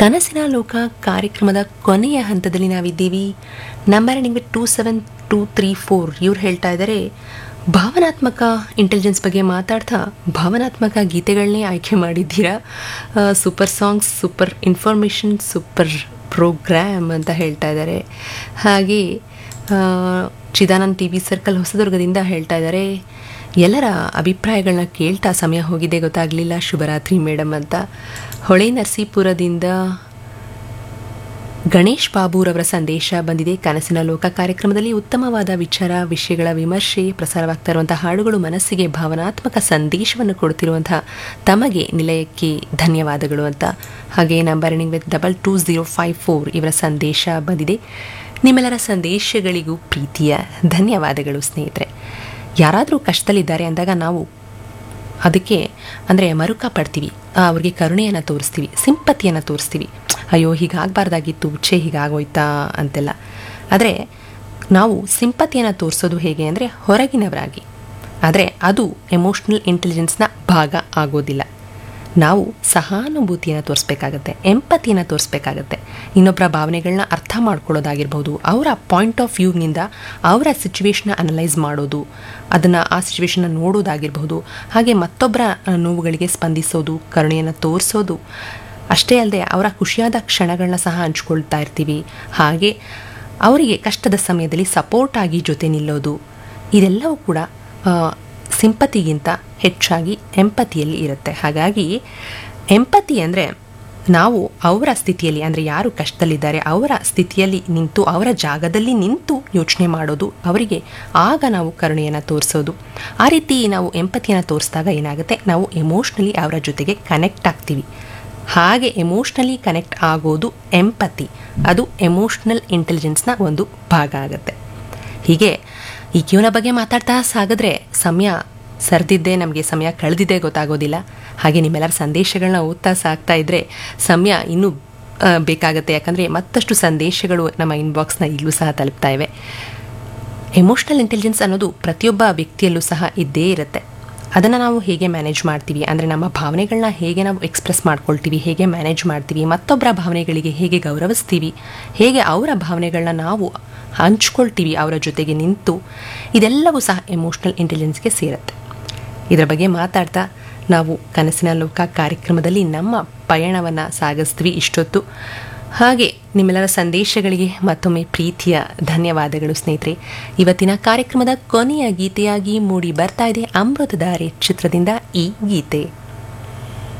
ಕನಸಿನ ಲೋಕ ಕಾರ್ಯಕ್ರಮದ ಕೊನೆಯ ಹಂತದಲ್ಲಿ ನಾವಿದ್ದೀವಿ ನಂಬರ್ ನಿಮಗೆ two seven two three four ಇವ್ರು ಹೇಳ್ತಾ ಇದ್ದಾರೆ ಭಾವನಾತ್ಮಕ ಇಂಟೆಲಿಜೆನ್ಸ್ ಬಗ್ಗೆ ಮಾತಾಡ್ತಾ ಭಾವನಾತ್ಮಕ ಗೀತೆಗಳನ್ನೇ ಆಯ್ಕೆ ಮಾಡಿದ್ದೀರಾ super songs super information super program ಅಂತ ಹೇಳ್ತಾ ಇದ್ದಾರೆ ಹಾಗೆ ಆ, ಚಿದಾನಂದ್ ಟಿ ವಿ ಸರ್ಕಲ್ ಹೊಸದುರ್ಗದಿಂದ ಹೇಳ್ತಾ ಇದ್ದಾರೆ ಎಲ್ಲರ ಅಭಿಪ್ರಾಯಗಳನ್ನ ಕೇಳ್ತಾ ಸಮಯ ಹೋಗಿದೆ ಗೊತ್ತಾಗಲಿಲ್ಲ ಶುಭರಾತ್ರಿ ಮೇಡಮ್ ಅಂತ ಹೊಳೆ ನರಸೀಪುರದಿಂದ ಗಣೇಶ್ ಬಾಬುರವರ ಸಂದೇಶ ಬಂದಿದೆ ಕನಸಿನ ಲೋಕ ಕಾರ್ಯಕ್ರಮದಲ್ಲಿ ಉತ್ತಮವಾದ ವಿಚಾರ ವಿಷಯಗಳ ವಿಮರ್ಶೆ ಪ್ರಸಾರವಾಗ್ತಾ ಇರುವಂತಹ ಹಾಡುಗಳು ಮನಸ್ಸಿಗೆ ಭಾವನಾತ್ಮಕ ಸಂದೇಶವನ್ನು ಕೊಡ್ತಿರುವಂತಹ ತಮಗೆ ನಿಲಯಕ್ಕೆ ಧನ್ಯವಾದಗಳು ಅಂತ ಹಾಗೆ number ending with double two zero five four ಇವರ ಸಂದೇಶ ಬಂದಿದೆ ನಿಮ್ಮೆಲ್ಲರ ಸಂದೇಶಗಳಿಗೂ ಪ್ರೀತಿಯ ಧನ್ಯವಾದಗಳು ಸ್ನೇಹಿತರೆ ಯಾರಾದರೂ ಕಷ್ಟದಲ್ಲಿದ್ದಾರೆ ಅಂದಾಗ ನಾವು ಅದಕ್ಕೆ ಅಂದರೆ ಮರುಕ ಪಡ್ತೀವಿ ಆ, ಅವ್ರಿಗೆ ಕರುಣೆಯನ್ನು ತೋರಿಸ್ತೀವಿ ಸಿಂಪತಿಯನ್ನು ತೋರಿಸ್ತೀವಿ ಅಯ್ಯೋ ಹೀಗಾಗಬಾರ್ದಾಗಿತ್ತು ಛೇ ಹೀಗಾಗೋಯ್ತಾ ಅಂತೆಲ್ಲ ಆದರೆ ನಾವು ಸಿಂಪತಿಯನ್ನು ತೋರಿಸೋದು ಹೇಗೆ ಅಂದರೆ ಹೊರಗಿನವರಾಗಿ ಆದರೆ ಅದು ಎಮೋಷ್ನಲ್ ಇಂಟೆಲಿಜೆನ್ಸ್ನ ಭಾಗ ಆಗೋದಿಲ್ಲ ನಾವು ಸಹಾನುಭೂತಿಯನ್ನು ತೋರಿಸ್ಬೇಕಾಗತ್ತೆ ಎಂಪತಿಯನ್ನು ತೋರಿಸ್ಬೇಕಾಗತ್ತೆ ಇನ್ನೊಬ್ಬರ ಭಾವನೆಗಳನ್ನ ಅರ್ಥ ಮಾಡ್ಕೊಳ್ಳೋದಾಗಿರ್ಬೋದು ಅವರ ಪಾಯಿಂಟ್ ಆಫ್ ವ್ಯೂನಿಂದ ಅವರ ಸಿಚುವೇಶನ್ನ ಅನಲೈಸ್ ಮಾಡೋದು ಅದನ್ನು ಆ ಸಿಚುವೇಶನ್ನ ನೋಡೋದಾಗಿರ್ಬೋದು ಹಾಗೆ ಮತ್ತೊಬ್ಬರ ಆ, ನೋವುಗಳಿಗೆ ಸ್ಪಂದಿಸೋದು ಕರುಣೆಯನ್ನು ತೋರಿಸೋದು ಅಷ್ಟೇ ಅಲ್ಲದೆ ಅವರ ಖುಷಿಯಾದ ಕ್ಷಣಗಳನ್ನ ಸಹ ಹಂಚ್ಕೊಳ್ತಾ ಇರ್ತೀವಿ ಹಾಗೆ ಅವರಿಗೆ ಕಷ್ಟದ ಸಮಯದಲ್ಲಿ ಸಪೋರ್ಟ್ ಆಗಿ ಜೊತೆ ನಿಲ್ಲೋದು ಇದೆಲ್ಲವೂ ಕೂಡ ಆ, ಸಿಂಪತಿಗಿಂತ ಹೆಚ್ಚಾಗಿ ಎಂಪತಿಯಲ್ಲಿ ಇರುತ್ತೆ ಹಾಗಾಗಿ ಎಂಪತಿ ಅಂದರೆ ನಾವು ಅವರ ಸ್ಥಿತಿಯಲ್ಲಿ ಅಂದರೆ ಯಾರು ಕಷ್ಟದಲ್ಲಿದ್ದಾರೆ ಅವರ ಸ್ಥಿತಿಯಲ್ಲಿ ನಿಂತು ಅವರ ಜಾಗದಲ್ಲಿ ನಿಂತು ಯೋಚನೆ ಮಾಡೋದು ಅವರಿಗೆ ಆಗ ನಾವು ಕರುಣೆಯನ್ನು ತೋರಿಸೋದು ಆ ರೀತಿ ನಾವು ಎಂಪತಿಯನ್ನು ತೋರಿಸಿದಾಗ ಏನಾಗುತ್ತೆ ನಾವು ಎಮೋಷ್ನಲಿ ಅವರ ಜೊತೆಗೆ ಕನೆಕ್ಟ್ ಆಗ್ತೀವಿ ಹಾಗೆ ಎಮೋಷ್ನಲಿ ಕನೆಕ್ಟ್ ಆಗೋದು ಎಂಪತಿ ಅದು ಎಮೋಷ್ನಲ್ ಇಂಟೆಲಿಜೆನ್ಸ್ನ ಒಂದು ಭಾಗ ಆಗುತ್ತೆ ಹೀಗೆ ಈ ಕ್ಯೂನ ಬಗ್ಗೆ ಮಾತಾಡ್ತಾ ಸಾಗಿದ್ರೆ ಸಮಯ ಸರ್ದಿದ್ದೇ ನಮಗೆ ಸಮಯ ಕಳೆದಿದ್ದೇ ಗೊತ್ತಾಗೋದಿಲ್ಲ ಹಾಗೆ ನಿಮ್ಮೆಲ್ಲರ ಸಂದೇಶಗಳನ್ನ ಓದ್ತಾ ಸಾಕ್ತಾ ಇದ್ದರೆ ಸಮಯ ಇನ್ನೂ ಆ, ಬೇಕಾಗತ್ತೆ ಯಾಕಂದರೆ ಮತ್ತಷ್ಟು ಸಂದೇಶಗಳು ನಮ್ಮ ಇನ್ಬಾಕ್ಸ್ನ ಈಗಲೂ ಸಹ ತಲುಪ್ತಾ ಇವೆ ಎಮೋಷ್ನಲ್ ಇಂಟೆಲಿಜೆನ್ಸ್ ಅನ್ನೋದು ಪ್ರತಿಯೊಬ್ಬ ವ್ಯಕ್ತಿಯಲ್ಲೂ ಸಹ ಇದ್ದೇ ಇರುತ್ತೆ ಅದನ್ನು ನಾವು ಹೇಗೆ ಮ್ಯಾನೇಜ್ ಮಾಡ್ತೀವಿ ಅಂದರೆ ನಮ್ಮ ಭಾವನೆಗಳನ್ನ ಹೇಗೆ ನಾವು ಎಕ್ಸ್ಪ್ರೆಸ್ ಮಾಡ್ಕೊಳ್ತೀವಿ ಹೇಗೆ ಮ್ಯಾನೇಜ್ ಮಾಡ್ತೀವಿ ಮತ್ತೊಬ್ಬರ ಭಾವನೆಗಳಿಗೆ ಹೇಗೆ ಗೌರವಿಸ್ತೀವಿ ಹೇಗೆ ಅವರ ಭಾವನೆಗಳನ್ನ ನಾವು ಹಂಚ್ಕೊಳ್ತೀವಿ ಅವರ ಜೊತೆಗೆ ನಿಂತು ಇದೆಲ್ಲವೂ ಸಹ ಎಮೋಷ್ನಲ್ ಇಂಟೆಲಿಜೆನ್ಸ್ಗೆ ಸೇರುತ್ತೆ ಇದರ ಬಗ್ಗೆ ಮಾತಾಡ್ತಾ ನಾವು ಕನಸಿನ ಲೋಕ ಕಾರ್ಯಕ್ರಮದಲ್ಲಿ ನಮ್ಮ ಪಯಣವನ್ನು ಸಾಗಿಸ್ತೀವಿ ಇಷ್ಟೊತ್ತು ಹಾಗೆ ನಿಮ್ಮೆಲ್ಲರ ಸಂದೇಶಗಳಿಗೆ ಮತ್ತೊಮ್ಮೆ ಪ್ರೀತಿಯ ಧನ್ಯವಾದಗಳು ಸ್ನೇಹಿತರೆ ಇವತ್ತಿನ ಕಾರ್ಯಕ್ರಮದ ಕೊನೆಯ ಗೀತೆಯಾಗಿ ಮೂಡಿ ಬರ್ತಾ ಇದೆ ಅಮೃತಧಾರೆ ಚಿತ್ರದಿಂದ ಈ ಗೀತೆ